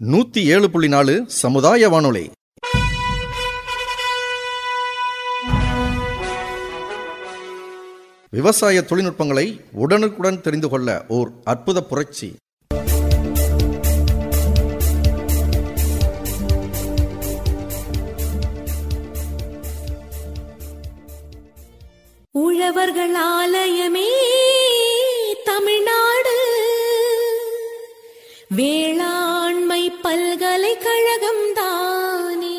நூத்தி ஏழு புள்ளி நாலு சமுதாய வானொலி விவசாய தொழில்நுட்பங்களை உடனுக்குடன் தெரிந்து கொள்ள ஓர் அற்புத புரட்சி உழவர்கள் ஆலயமே தமிழ்நாடு வேளாண்மை பல்கலைக்கழகம் தானே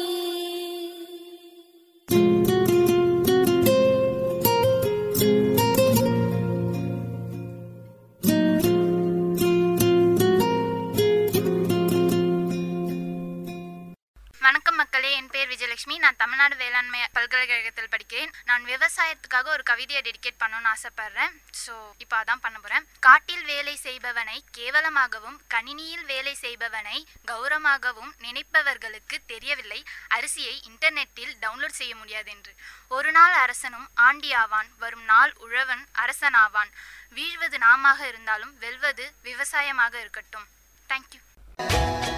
வணக்கம் மக்களே என் பேர் விஜயலட்சுமி நான் தமிழ்நாடு வேளாண்மை பல்கலைக்கழகத்தில் படிக்கிறேன் நான் விவசாயத்துக்காக ஒரு கவிதையை டெடிகேட் பண்ணணும்னு ஆசைப்படுறேன் ஸோ இப்போ அதான் பண்ண போகிறேன் காட்டில் வேலை செய்பவனை கேவலமாகவும் கணினியில் வேலை செய்பவனை கௌரவமாகவும் நினைப்பவர்களுக்கு தெரியவில்லை அரிசியை இன்டர்நெட்டில் டவுன்லோட் செய்ய முடியாது என்று ஒரு நாள் அரசனும் ஆண்டியாவான் வரும் நாள் உழவன் அரசனாவான் வீழ்வது நாமாக இருந்தாலும் வெல்வது விவசாயமாக இருக்கட்டும் தேங்க்யூ